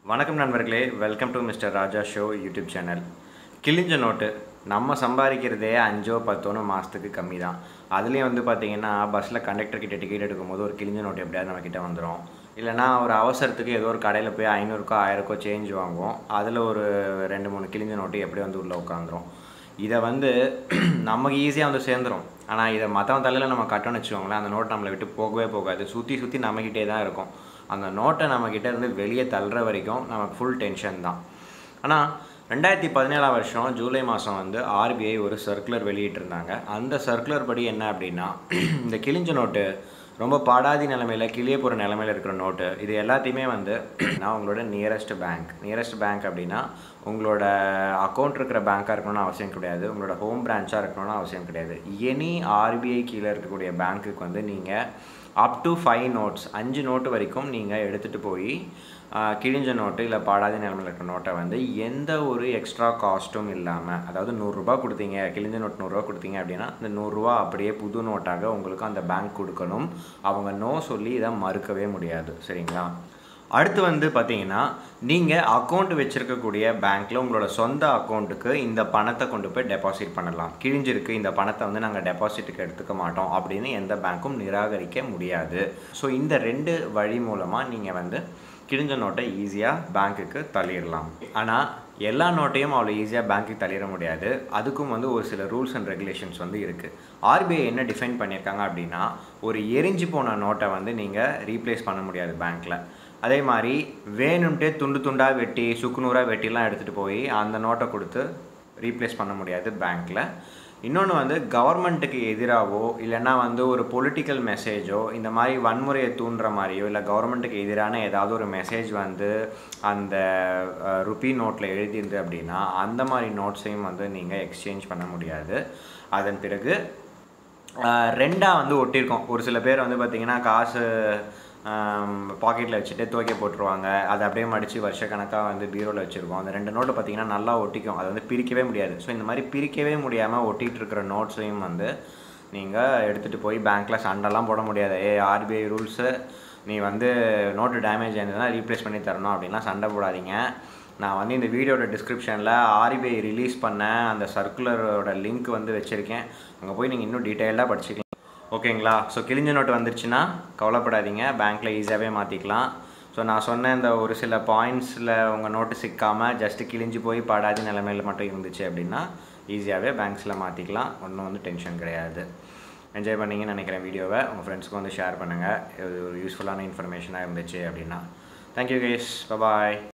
வணக்கம் நண்பர்களே welcome to Mister Raja show YouTube channel கிழிஞ்ச நோட்டு நம்ம சம்பாதிக்கிறதே அஞ்சோ பத்தோன்னு மாதத்துக்கு கம்மி தான் அதுலேயும் வந்து பார்த்தீங்கன்னா பஸ்ஸில் கண்டக்டர் கிட்ட டிக்கெட் எடுக்கும்போது ஒரு கிழிஞ்ச நோட்டு எப்படியாவது நம்ம கிட்ட வந்துடும் இல்லைனா ஒரு அவசரத்துக்கு ஏதோ ஒரு கடையில் போய் ஐநூறுக்கோ ஆயிரக்கோ சேஞ்ச் வாங்குவோம் அதில் ஒரு ரெண்டு மூணு கிழிஞ்ச நோட்டு எப்படி வந்து உள்ளே உட்காந்துரும் இதை வந்து நமக்கு ஈஸியாக வந்து சேர்ந்துரும் ஆனால் இதை மற்றவன் தலையில் நம்ம கட்டணும்னு வச்சுக்கோங்களேன் அந்த நோட் நம்மளை விட்டு போகவே போகாது சுற்றி சுற்றி நம்மக்கிட்டே தான் இருக்கும் அந்த நோட்டை நம்மக்கிட்ட இருந்து வெளியே தள்ளுற வரைக்கும் நமக்கு ஃபுல் டென்ஷன் தான் ஆனால் ரெண்டாயிரத்தி பதினேழாம் வருஷம் ஜூலை மாதம் வந்து ஆர்பிஐ ஒரு சர்க்குலர் வெளியிட்டிருந்தாங்க அந்த சர்க்குலர் படி என்ன அப்படின்னா இந்த கிழிஞ்ச நோட்டு ரொம்ப பாடாதி நிலமையில் கிளிய போகிற நிலமையில் இருக்கிற நோட்டு இது எல்லாத்தையுமே வந்து நான் உங்களோட நியரஸ்ட் பேங்க் நியரஸ்ட் பேங்க் அப்படின்னா உங்களோட அக்கௌண்ட் இருக்கிற பேங்க்காக இருக்கணும்னு அவசியம் கிடையாது உங்களோட ஹோம் பிரான்ச்சாக இருக்கணும்னு அவசியம் கிடையாது எனி ஆர்பிஐ கீழே இருக்கக்கூடிய பேங்க்குக்கு வந்து நீங்கள் அப் டு ஃபைவ் நோட்ஸ் அஞ்சு நோட்டு வரைக்கும் நீங்கள் எடுத்துகிட்டு போய் ஆஹ், கிழிஞ்ச நோட்டு இல்லை பாடாத நிலமையில் இருக்கிற நோட்டை வந்து எந்த ஒரு எக்ஸ்ட்ரா காஸ்ட்டும் இல்லாமல் அதாவது நூறுரூபா கொடுத்தீங்க கிழிஞ்ச நோட் நூறுரூவா கொடுத்தீங்க அப்படின்னா அந்த நூறுரூவா அப்படியே புது நோட்டாக உங்களுக்கு அந்த பேங்க் கொடுக்கணும் அவங்க நோ சொல்லி இதை மறுக்கவே முடியாது சரிங்களா அடுத்து வந்து பார்த்தீங்கன்னா நீங்கள் அக்கௌண்ட் வச்சுருக்கக்கூடிய பேங்க்கில் உங்களோட சொந்த அக்கௌண்ட்டுக்கு இந்த பணத்தை கொண்டு போய் டெபாசிட் பண்ணலாம் கிழிஞ்சிருக்கு இந்த பணத்தை வந்து நாங்கள் டெபாசிட்டுக்கு எடுத்துக்க மாட்டோம் அப்படின்னு எந்த பேங்க்கும் நிராகரிக்க முடியாது ஸோ இந்த ரெண்டு வழி மூலமாக நீங்கள் வந்து கிழிஞ்ச நோட்டை ஈஸியாக பேங்க்குக்கு தள்ளிடலாம் ஆனால் எல்லா நோட்டையும் அவ்வளோ ஈஸியாக பேங்க்குக்கு தள்ளிட முடியாது அதுக்கும் வந்து ஒரு சில ரூல்ஸ் அண்ட் ரெகுலேஷன்ஸ் வந்து இருக்குது ஆர்பிஐ என்ன டிஃபைன் பண்ணியிருக்காங்க அப்படின்னா ஒரு எரிஞ்சு போன நோட்டை வந்து நீங்கள் ரீப்ளேஸ் பண்ண முடியாது பேங்க்கில் அதே மாதிரி வேணும்ட்டே துண்டு துண்டாக வெட்டி சுக்குநூறாக வெட்டிலாம் எடுத்துகிட்டு போய் அந்த நோட்டை கொடுத்து ரீப்ளேஸ் பண்ண முடியாது பேங்க்கில் இன்னொன்று வந்து கவர்மெண்ட்டுக்கு எதிராகவோ இல்லைன்னா வந்து ஒரு பொலிட்டிக்கல் மெசேஜோ இந்த மாதிரி வன்முறையை தூண்டுற மாதிரியோ இல்லை கவர்மெண்ட்டுக்கு எதிரான ஏதாவது ஒரு மெசேஜ் வந்து அந்த ருபி நோட்டில் எழுதியிருந்து அப்படின்னா அந்த மாதிரி நோட்ஸையும் வந்து நீங்கள் எக்ஸ்சேஞ்ச் பண்ண முடியாது அதன் பிறகு ரெண்டாக வந்து ஒட்டியிருக்கோம் ஒரு சில பேர் வந்து பார்த்திங்கன்னா காசு பாக்கெட்டில் வச்சுட்டு துவைக்க போட்டுருவாங்க அதை அப்படியே மடித்து வருஷக்கணக்காக வந்து பீரோவில் வச்சுருக்கோம் அந்த ரெண்டு நோட்டு பார்த்திங்கன்னா நல்லா ஒட்டிக்கும் அதை வந்து பிரிக்கவே முடியாது ஸோ இந்த மாதிரி பிரிக்கவே முடியாமல் ஒட்டிகிட்டு இருக்கிற நோட்ஸையும் வந்து நீங்கள் எடுத்துகிட்டு போய் பேங்க்கில் சண்டைலாம் போட முடியாது ஏ ஆர்பிஐ ரூல்ஸு நீ வந்து நோட்டு டேமேஜ் ஆயிருந்ததுன்னா ரீப்ளேஸ் பண்ணி தரணும் அப்படின்லாம் சண்டை போடாதீங்க நான் வந்து இந்த வீடியோட டிஸ்கிரிப்ஷனில் ஆர்பிஐ ரிலீஸ் பண்ண அந்த சர்க்குலரோட லிங்க் வந்து வச்சுருக்கேன் அங்கே போய் நீங்கள் இன்னும் டீட்டெயிலாக படிச்சுக்கலாம் ஓகேங்களா ஸோ கிழிஞ்ச நோட்டு வந்துருச்சுன்னா கவலைப்படாதீங்க பேங்க்கில் ஈஸியாகவே மாற்றிக்கலாம் ஸோ நான் சொன்ன இந்த ஒரு சில பாயிண்ட்ஸில் உங்கள் நோட்டு சிக்காமல் ஜஸ்ட்டு கிழிஞ்சு போய் பாடாத நிலைமையில் மட்டும் இருந்துச்சு அப்படின்னா ஈஸியாகவே பேங்க்ஸில் மாற்றிக்கலாம் ஒன்றும் வந்து டென்ஷன் கிடையாது என்ஜாய் பண்ணீங்கன்னு நினைக்கிறேன் வீடியோவை உங்கள் ஃப்ரெண்ட்ஸ்க்கு வந்து ஷேர் பண்ணுங்கள் இது ஒரு யூஸ்ஃபுல்லான இன்ஃபர்மேஷனாக இருந்துச்சு அப்படின்னா தேங்க்யூ கைஸ் பபாய்